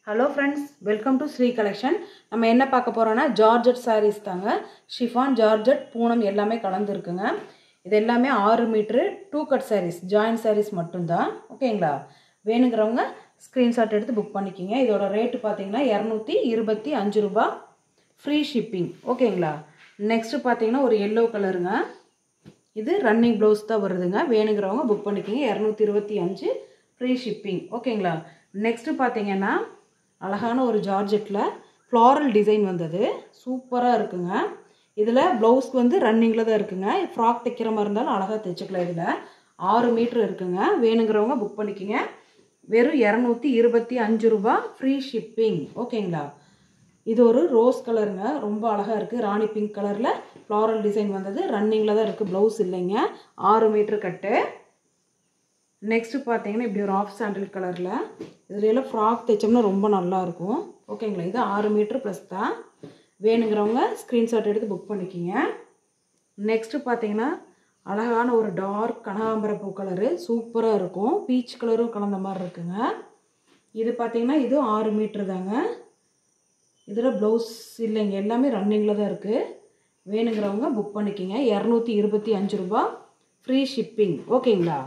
hello friends welcome to Shri collection நம்ம என்ன பார்க்க போகிறோன்னா ஜார்ஜட் sarees தாங்க ஷிஃபான் ஜார்ஜட் பூனம் எல்லாமே கலந்துருக்குங்க இது எல்லாமே ஆறு metre two cut sarees join sarees மட்டும்தான் ஓகேங்களா வேணுங்கிறவங்க ஸ்க்ரீன்ஷாட் எடுத்து புக் பண்ணிக்கிங்க இதோட ரேட்டு பார்த்தீங்கன்னா இரநூத்தி இருபத்தி அஞ்சு ரூபா ஃப்ரீ ஷிப்பிங் ஓகேங்களா நெக்ஸ்ட்டு பார்த்தீங்கன்னா ஒரு எல்லோ கலருங்க இது ரன்னிங் ப்ளவுஸ் தான் வருதுங்க வேணுங்கிறவங்க புக் பண்ணிக்கிங்க இரநூத்தி இருபத்தி அஞ்சு ஃப்ரீ ஷிப்பிங் ஓகேங்களா நெக்ஸ்ட்டு பார்த்தீங்கன்னா அழகான ஒரு ஜார்ஜெட்டில் ஃப்ளாரல் டிசைன் வந்தது சூப்பராக இருக்குங்க இதில் ப்ளவுஸ்க்கு வந்து ரன்னிங்கில் தான் இருக்குங்க ஃப்ராக் தைக்கிற மாதிரி இருந்தாலும் அழகாக தைச்சிக்கலாம் இதில் ஆறு மீட்ரு இருக்குங்க வேணுங்கிறவங்க புக் பண்ணிக்கிங்க வெறும் இரநூத்தி இருபத்தி அஞ்சு ரூபா ஃப்ரீ ஷிப்பிங் ஓகேங்களா இது ஒரு ரோஸ் கலருங்க ரொம்ப அழகாக இருக்குது ராணி பிங்க் கலரில் ஃப்ளாரல் டிசைன் வந்தது ரன்னிங்கில் தான் இருக்குது ப்ளவுஸ் இல்லைங்க ஆறு மீட்ரு கட்டு நெக்ஸ்ட்டு பார்த்தீங்கன்னா இப்படி ஒரு ஆஃப் சாண்டில் கலரில் இதுல எல்லாம் ஃப்ராக் தைச்சோம்னா ரொம்ப நல்லாயிருக்கும் ஓகேங்களா இது ஆறு மீட்ரு ப்ளஸ் தான் வேணுங்கிறவங்க ஸ்க்ரீன்ஷாட் எடுத்து புக் பண்ணிக்கிங்க நெக்ஸ்ட்டு பார்த்தீங்கன்னா அழகான ஒரு டார்க் கனகாம்பர பூ கலரு சூப்பராக இருக்கும் பீச் கலரும் கலந்த மாதிரி இருக்குங்க இது பார்த்தீங்கன்னா இது ஆறு மீட்ரு தாங்க இதில் ப்ளவுஸ் இல்லைங்க எல்லாமே ரன்னிங்கில் தான் இருக்குது வேணுங்கிறவங்க புக் பண்ணிக்கிங்க இரநூத்தி இருபத்தி அஞ்சு ரூபா ஃப்ரீ ஷிப்பிங் ஓகேங்களா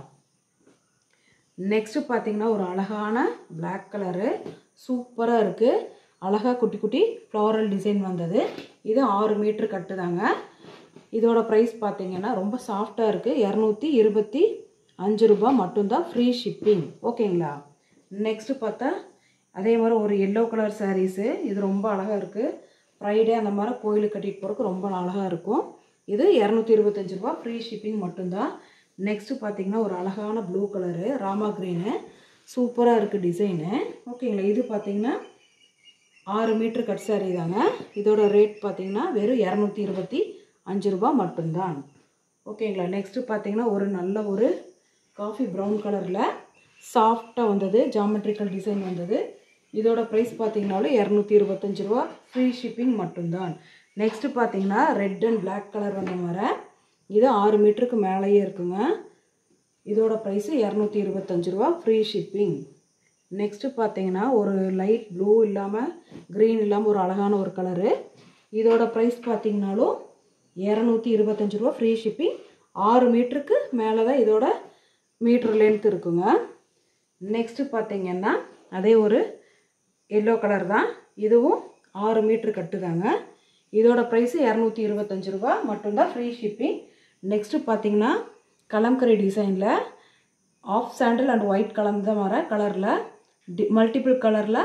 நெக்ஸ்ட்டு பார்த்தீங்கன்னா ஒரு அழகான Black கலரு சூப்பராக இருக்குது அழகாக குட்டி குட்டி ஃப்ளாரல் டிசைன் வந்தது இது ஆறு மீட்ரு கட்டுதாங்க இதோட ப்ரைஸ் பார்த்தீங்கன்னா ரொம்ப சாஃப்டாக இருக்குது இரநூத்தி இருபத்தி அஞ்சு ரூபா மட்டும்தான் ஃப்ரீ ஷிப்பிங் ஓகேங்களா நெக்ஸ்ட்டு பார்த்தா அதே மாதிரி ஒரு எல்லோ கலர் சாரீஸு இது ரொம்ப அழகாக இருக்குது ஃப்ரைடே அந்த மாதிரி கோயிலுக்கு கட்டிட்டு போகிறதுக்கு ரொம்ப அழகாக இருக்கும் இது இரநூத்தி இருபத்தஞ்சி ரூபா ஃப்ரீ ஷிப்பிங் மட்டும்தான் நெக்ஸ்ட்டு பார்த்தீங்கன்னா ஒரு அழகான ப்ளூ கலரு ராமா க்ரீனு சூப்பராக இருக்குது டிசைனு ஓகேங்களா இது பார்த்தீங்கன்னா ஆறு மீட்ரு கட் சாரீ தாங்க இதோட ரேட் பார்த்தீங்கன்னா வெறும் இரநூத்தி இருபத்தி அஞ்சு ரூபா மட்டும்தான் ஓகேங்களா நெக்ஸ்ட்டு பார்த்தீங்கன்னா ஒரு நல்ல ஒரு காஃபி ப்ரௌன் கலரில் சாஃப்டாக வந்தது ஜாமெட்ரிக்கல் டிசைன் வந்தது இதோட ப்ரைஸ் பார்த்தீங்கனாலும் இரநூத்தி இருபத்தஞ்சி ரூபா ஃப்ரீ ஷிப்பிங் மட்டும்தான் நெக்ஸ்ட்டு பார்த்தீங்கன்னா ரெட் அண்ட் Black கலர் வந்த மாதிரி இது ஆறு மீட்டருக்கு மேலேயே இருக்குங்க இதோட ப்ரைஸு இரநூத்தி இருபத்தஞ்சி ரூபா ஃப்ரீ ஷிப்பிங் நெக்ஸ்ட்டு பார்த்தீங்கன்னா ஒரு லைட் ப்ளூ இல்லாமல் க்ரீன் இல்லாமல் ஒரு அழகான ஒரு கலரு இதோட ப்ரைஸ் பார்த்தீங்கனாலும் இரநூத்தி இருபத்தஞ்சி ரூபா ஃப்ரீ ஷிப்பிங் ஆறு மீட்டருக்கு மேலே தான் இதோட மீட்ரு லென்த் இருக்குங்க நெக்ஸ்ட்டு பார்த்தீங்கன்னா அதே ஒரு எல்லோ கலர் தான் இதுவும் ஆறு மீட்ரு கட்டுதாங்க இதோட ப்ரைஸு இரநூத்தி இருபத்தஞ்சி ரூபா மட்டும்தான் ஃப்ரீ ஷிப்பிங் நெக்ஸ்ட்டு பார்த்தீங்கன்னா கலம்கரி டிசைனில் ஆஃப் சாண்டில் அண்ட் ஒயிட் கலந்த மாதிரி கலரில் டி மல்டிபிள் கலரில்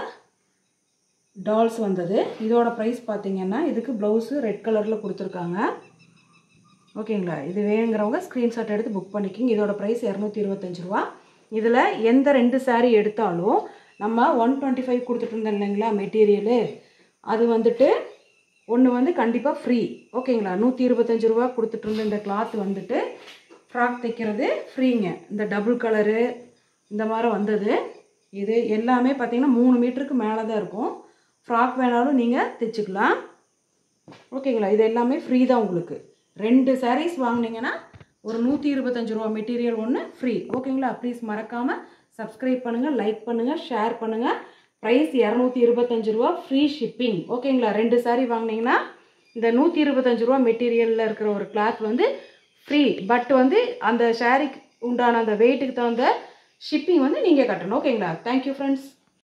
டால்ஸ் வந்தது இதோட ப்ரைஸ் பார்த்தீங்கன்னா இதுக்கு ப்ளவுஸு ரெட் கலரில் கொடுத்துருக்காங்க ஓகேங்களா இது வேணுங்கிறவங்க ஸ்க்ரீன்ஷாட் எடுத்து புக் பண்ணிக்கிங்க இதோட ப்ரைஸ் இரநூத்தி இருபத்தஞ்சி ரூபா இதில் எந்த ரெண்டு saree எடுத்தாலும் நம்ம ஒன் டுவெண்ட்டி ஃபைவ் கொடுத்துட்டு இருந்தோம் இல்லைங்களா மெட்டீரியலு அது வந்துட்டு ஒன்று வந்து கண்டிப்பாக ஃப்ரீ ஓகேங்களா நூற்றி இருபத்தஞ்சி ரூபா கொடுத்துட்டு இருந்த இந்த கிளாத் வந்துட்டு ஃப்ராக் தைக்கிறது ஃப்ரீங்க இந்த டபுள் கலரு இந்த மாதிரி வந்தது இது எல்லாமே பார்த்தீங்கன்னா மூணு மீட்டருக்கு மேலே தான் இருக்கும் ஃப்ராக் வேணாலும் நீங்கள் தைச்சிக்கலாம் ஓகேங்களா இது எல்லாமே ஃப்ரீ தான் உங்களுக்கு ரெண்டு sarees வாங்குனீங்கன்னா ஒரு நூற்றி இருபத்தஞ்சி ரூபா மெட்டீரியல் ஒன்று ஃப்ரீ ஓகேங்களா ப்ளீஸ் மறக்காமல் சப்ஸ்கிரைப் பண்ணுங்கள் லைக் பண்ணுங்கள் ஷேர் பண்ணுங்கள் ப்ரைஸ் இரநூத்தி இருபத்தஞ்சி ரூபா ஃப்ரீ ஷிப்பிங் ஓகேங்களா ரெண்டு saree வாங்குனீங்கன்னா இந்த நூற்றி இருபத்தஞ்சி ரூபா மெட்டீரியலில் இருக்கிற ஒரு கிளாத் வந்து ஃப்ரீ பட் வந்து அந்த சாரீக்கு உண்டான அந்த வெயிட்டுக்கு தகுந்த ஷிப்பிங் வந்து நீங்கள் கட்டணும் ஓகேங்களா தேங்க்யூ ஃப்ரெண்ட்ஸ்